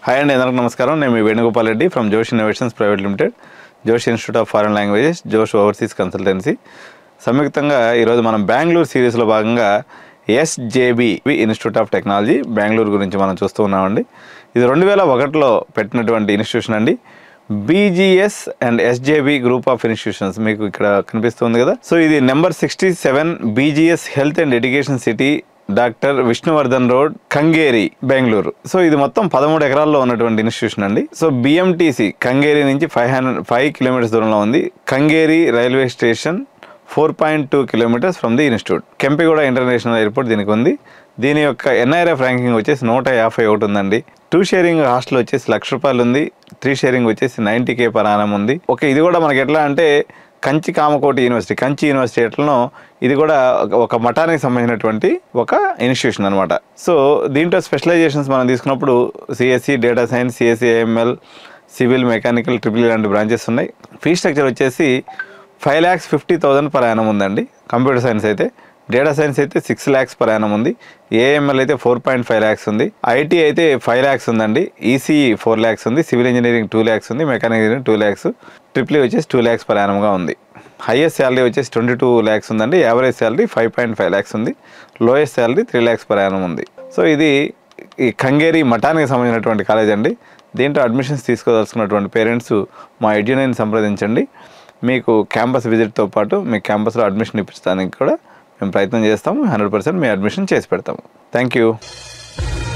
hi అండి అందరికీ నమస్కారం నేను మీ Venugopal Reddy from Josh innovations private limited Josh institute of foreign languages Josh overseas consultancy సంయుక్తంగా ఈరోజు మనం బెంగళూరు సిరీస్లో భాగంగా SJB institute of technology Bengaluru గురించి మనం చూస్తూ ఉన్నామండి ఇది రెండు వేల ఒకటిలో పెట్టినటువంటి ఇన్స్టిట్యూషన్ అండి BGS and SJB group of institutions మీకు ఇక్కడ కనిపిస్తుంది కదా సో ఇది number sixty seven BGS health and education city doctor Vishnuvardhan road Kengeri Bengaluru so ఇది మొత్తం పదమూడు ఎకరాల్లో ఉన్నటువంటి ఇన్స్టిట్యూషన్ అండి సో బిఎంటీసీ కంగేరి నుంచి ఫైవ్ హండ్రెడ్ ఫైవ్ కిలోమీటర్స్ దూరంలో ఉంది Kengeri railway station four point two kilometres from the institute Kempegowda international airport దీనికి ఉంది దీని యొక్క ఎన్ఐఆర్ఎఫ్ ర్యాంకింగ్ వచ్చేసి నూట యాభై ఒకటి ఉందండి టూ షేరింగ్ హాస్టల్ వచ్చేసి లక్ష రూపాయలు ఉంది త్రీ షేరింగ్ వచ్చేసి నైంటీ కే పర్ ఆనం ఉంది ఓకే ఇది కూడా మనకి ఎట్లా అంటే కంచి కామకోటి యూనివర్సిటీ కంచి యూనివర్సిటీ ఎట్లనో ఇది కూడా ఒక- ఒక మఠానికి సంబంధించినటువంటి ఒక ఇన్స్టిట్యూషన్ అనమాట సో దీంట్లో స్పెషలైజేషన్స్ మనం తీసుకున్నప్పుడు CSC data science CSC AML civil mechanical triple లాంటి బ్రాంచెస్ ఉన్నాయి ఫీ స్ట్రక్చర్ వచ్చేసి five lakhs fifty thousand per annum ఉందండి కంప్యూటర్ సైన్స్ అయితే డేటా సైన్స్ అయితే సిక్స్ ల్యాక్స్ పర్ యానం ఉంది ఏఎంఎల్ అయితే ఫోర్ పాయింట్ ఫైవ్ ల్యాక్స్ ఉంది ఐటీ అయితే ఫైవ్ ల్యాక్స్ ఉందండి ఈసీఈ ఫోర్ ల్యాక్స్ ఉంది సివిల్ ఇంజనీరింగ్ టూ ల్యాక్స్ ఉంది mechanical engineering two lakhs triple వచ్చేసి టూ ల్యాక్స్ పర్ యానంగా ఉంది హైయెస్ట్ శాలరీ వచ్చేసి ట్వంటీ టూ ల్యాక్స్ ఉందండి average salary five point five lakhs ఉంది lowest salary three lakhs per annum ఉంది సో ఇది ఈ కంగేరి మఠానికి సంబంధించినటువంటి కాలేజ్ అండి దీంట్లో అడ్మిషన్స్ తీసుకోదలుచుకున్నటువంటి పేరెంట్స్ మా ఎడ్యునైన్ సంప్రదించండి మీకు క్యాంపస్ విజిట్తో పాటు మీ క్యాంపస్లో అడ్మిషన్ ఇప్పించడానికి కూడా మేము ప్రయత్నం చేస్తాము హండ్రెడ్ పర్సెంట్ మీ అడ్మిషన్ చేసి పెడతాము థ్యాంక్ యూ